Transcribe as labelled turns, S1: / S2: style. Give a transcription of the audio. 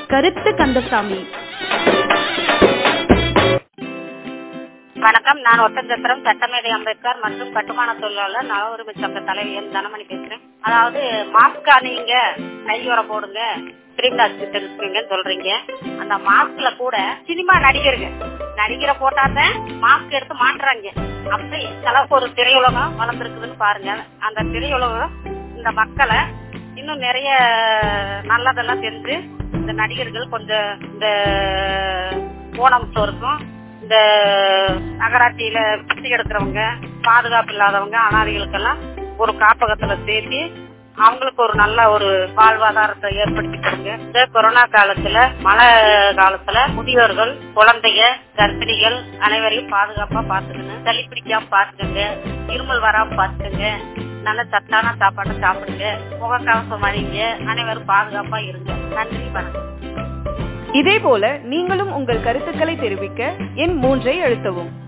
S1: கருத்து கந்தசாமி
S2: வணக்கம் நான் ஒட்டஞ்சத்திரம் சட்டமேதை அம்பேத்கர் மற்றும் கட்டுமான தொழிலாளர் நல உரிமை சங்க தலைவி என் தனமணி பேசுறேன் அதாவது மாஸ்க் அணியுங்க கையுற போடுங்க கிருமிநாசி தெரிஞ்சுக்கங்கன்னு சொல்றீங்க அந்த மாஸ்க்ல கூட சினிமா நடிகருங்க நடிகரை போட்டாதான் மாஸ்க் எடுத்து மாட்டுறாங்க அப்படி செலவுக்கு ஒரு திரையுலகம் வளர்ந்துருக்குதுன்னு பாருங்க அந்த திரையுலகம் இந்த மக்களை இன்னும் நிறைய நல்லதெல்லாம் தெரிஞ்சு இந்த நடிகர்கள் கொஞ்சம் இந்த ஊனமுற்றோருக்கும் இந்த நகராட்சியில பிச்சை எடுக்கிறவங்க பாதுகாப்பு இல்லாதவங்க அனாதைகளுக்கெல்லாம் ஒரு காப்பகத்துல சேர்த்து அவங்களுக்கு ஒரு நல்ல ஒரு வாழ்வாதாரத்தை ஏற்படுத்தி கொடுங்க இந்த கொரோனா காலத்துல மழை காலத்துல முதியோர்கள் குழந்தைங்க கர்ப்பிணிகள் அனைவரையும் பாதுகாப்பா பாத்துக்கணும் சளி பிடிக்காம பாத்துக்கங்க இருமல் வராம பாத்துக்கங்க நல்ல சத்தான சாப்பாட்டை சாப்பிடுங்க முகக்கவசம் அணிங்க அனைவரும் பாதுகாப்பா இருங்க நன்றி வணக்கம்
S1: இதே போல நீங்களும் உங்கள் கருத்துக்களை தெரிவிக்க எண் மூன்றை அழுத்தவும்